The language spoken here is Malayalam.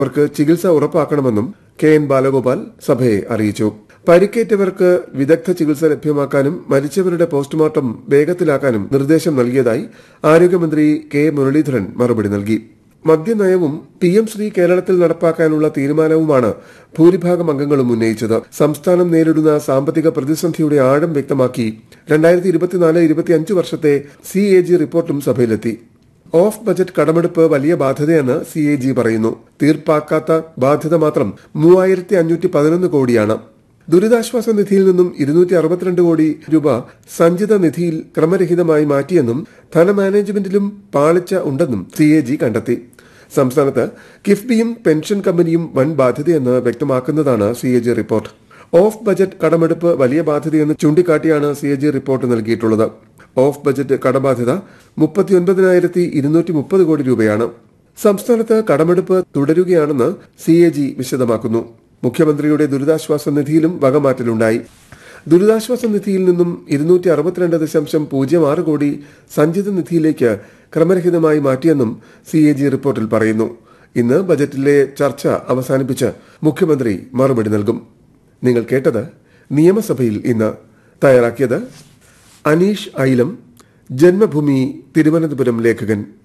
അവർക്ക് ചികിത്സ ഉറപ്പാക്കണമെന്നും കെ എൻ ബാലഗോപാൽ സഭയെ അറിയിച്ചു പരിക്കേറ്റവർക്ക് വിദഗ്ധ ചികിത്സ ലഭ്യമാക്കാനും മരിച്ചവരുടെ പോസ്റ്റ്മോർട്ടം വേഗത്തിലാക്കാനും നിർദ്ദേശം നൽകിയതായി ആരോഗ്യമന്ത്രി കെ മുരളീധരൻ മറുപടി നൽകി മദ്യനയവും പി എം ശ്രീ കേരളത്തിൽ നടപ്പാക്കാനുള്ള തീരുമാനവുമാണ് ഭൂരിഭാഗം അംഗങ്ങളും ഉന്നയിച്ചത് സംസ്ഥാനം നേരിടുന്ന സാമ്പത്തിക പ്രതിസന്ധിയുടെ ആഴം വ്യക്തമാക്കി രണ്ടായിരത്തി ഇരുപത്തിനാല് ഇരുപത്തിയഞ്ച് വർഷത്തെ സി എ ജി റിപ്പോർട്ടും സഭയിലെത്തി ഓഫ് ബജറ്റ് കടമെടുപ്പ് വലിയ ബാധ്യതയെന്ന് സി എ ജി പറയുന്നു തീർപ്പാക്കാത്ത ബാധ്യത മാത്രം മൂവായിരത്തി അഞ്ഞൂറ്റി പതിനൊന്ന് കോടിയാണ് ദുരിതാശ്വാസ നിധിയിൽ നിന്നും ഇരുന്നൂറ്റി അറുപത്തിരണ്ട് കോടി രൂപ സഞ്ചിത നിധിയിൽ ക്രമരഹിതമായി മാറ്റിയെന്നും ധനമാനേജ്മെന്റിലും പാളിച്ച ഉണ്ടെന്നും സി എ ജി കണ്ടെത്തി സംസ്ഥാനത്ത് കിഫ്ബിയും പെൻഷൻ കമ്പനിയും വൻ ബാധ്യതയെന്ന് വ്യക്തമാക്കുന്നതാണ് C A G report off budget കടമെടുപ്പ് വലിയ ബാധ്യതയെന്ന് ചൂണ്ടിക്കാട്ടിയാണ് സി എ ജി റിപ്പോർട്ട് നൽകിയിട്ടുള്ളത് ഓഫ് ബജറ്റ് കടബാധ്യത മുപ്പത്തിയൊൻപതിനായിരത്തി ഇരുന്നൂറ്റി മുപ്പത് കോടി രൂപയാണ് സംസ്ഥാനത്ത് കടമെടുപ്പ് തുടരുകയാണെന്ന് സി എ ജി വിശദമാക്കുന്നു മുഖ്യമന്ത്രിയുടെ ദുരിതാശ്വാസ നിധിയിലും വകമാറ്റലുണ്ടായി ദുരിതാശ്വാസ നിധിയിൽ നിന്നും ഇരുന്നൂറ്റി അറുപത്തിരണ്ട് ദശാംശം പൂജ്യം ആറ് കോടി സഞ്ചിത നിധിയിലേക്ക് ക്രമരഹിതമായി മാറ്റിയെന്നും സി എ ജി റിപ്പോർട്ടിൽ പറയുന്നു ഇന്ന് ബജറ്റിലെ ചർച്ച അവസാനിപ്പിച്ച് മുഖ്യമന്ത്രി മറുപടി നൽകും നിങ്ങൾ കേട്ടത് നിയമസഭയിൽ ഇന്ന് തയ്യാറാക്കിയത് അനീഷ് ഐലം ജന്മഭൂമി തിരുവനന്തപുരം ലേഖകൻ